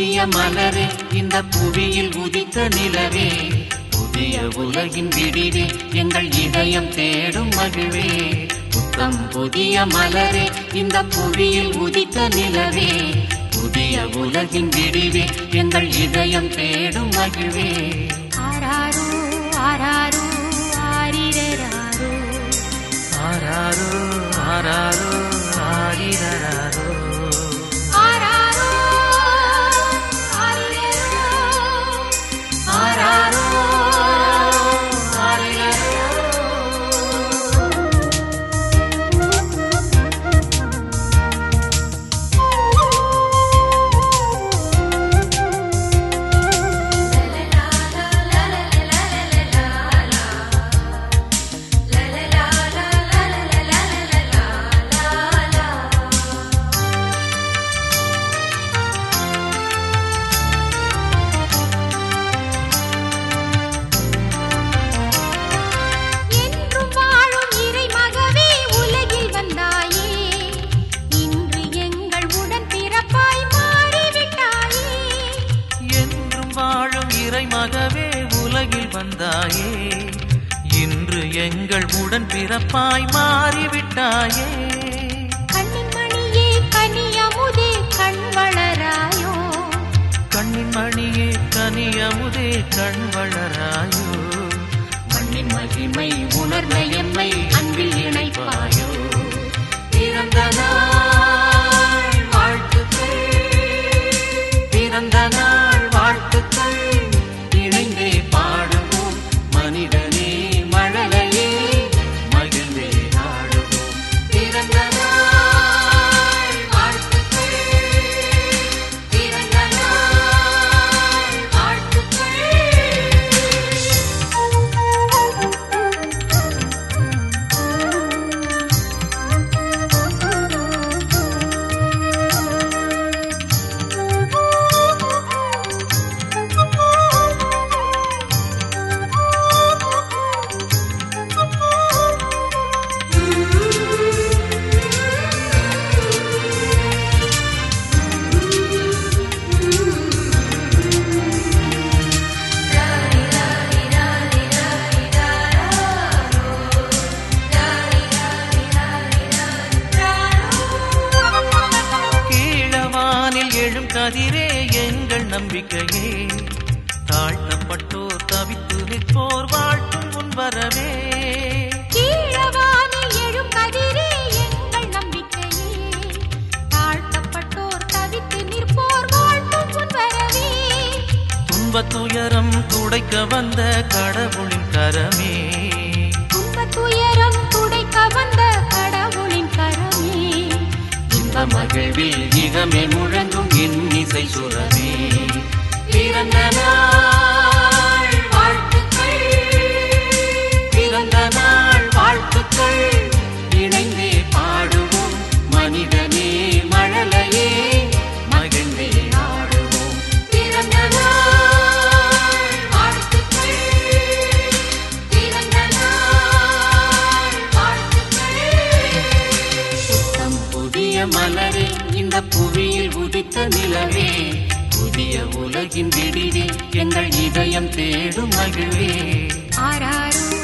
புதிய மலரே இந்த புவியில் உதித்த நிலவே புதிய உலகின் விடிவே எங்கள் இதயம் தேடும் மகிழ்வே புத்தம் புதிய மலரே இந்த புவியில் உதித்த நிலவே புதிய உலகின் விடிவே எங்கள் இதயம் தேடும் மகிழ்வே ஆராரோ ஆராரோ ஆரிரராரோ ஆராரோ ஆராரோ ஆரிரராரோ ஆராரோ ஆரிரரோ ஆராரோ ஆரிரரோ என்றும் வாழும் இறைமகவே உலகில் வந்தாயே இன்று எங்கள் உடன் பிறப்பாய் மாறிவிட்டாயே என்றும் வாழும் இறைமகவே உலகில் வந்தாயே இன்று எங்கள் உடன் பிறப்பாய் மாறிவிட்டாயே கண்ணின் மணியே கனியமுதே கண் வளராயோ கண்ணின் மணியே கனியமுதே கண் வளராயோ மண்ணின் மகிமை உணர்ந்த எம்மை அன்பில் இணைப்பாயோ பிறந்த நாள் வாழ்த்துக்கள் பிறந்த நாள் வாழ்த்துக்கள் இணைந்தே பாடுவோம் மனிதனே மழலையே மகிழ்ந்தே ஆடுவோம் பிறந்த நாள் வாழ்த்துக்கள் பிறந்த நாள் வாழ்த்துக்கள் கீழவானில் எழும் கதிரே எங்கள் நம்பிக்கையே தாழ்த்தப்பட்டோர் தவித்து நிற்போர் வாழ்த்தும் முன்வரவே கீழவானில் எழும் கதிரே எங்கள் நம்பிக்கையே தாழ்த்தப்பட்டோர் தவித்து நிற்போர் வாழ்த்தும் முன்வரவே துன்பத் துயரம் துடைக்க வந்த கடவுளின் கரமே துன்பத் துயரம் துடைக்க வந்த கடவுளின் கரமே இன்ப மகிழ்வில் இகமே முழங்கும் இன்னிசை சுரமே பிறந்த நாள் வாழ்த்துக்கள் பிறந்த நாள் வாழ்த்துக்கள் இணைந்தே பாடுவோம் மனிதனே மழலையே மகிழ்ந்தே ஆடுவோம் பிறந்த நாள் வாழ்த்துக்கள் பிறந்த நாள் வாழ்த்துக்கள் புத்தம் புதிய மலரே இந்த புவியில் உதித்த நிலவே புதிய உலகின் விடிவே எங்கள் இதயம் தேடும் மகிழ்வே ஆராரோ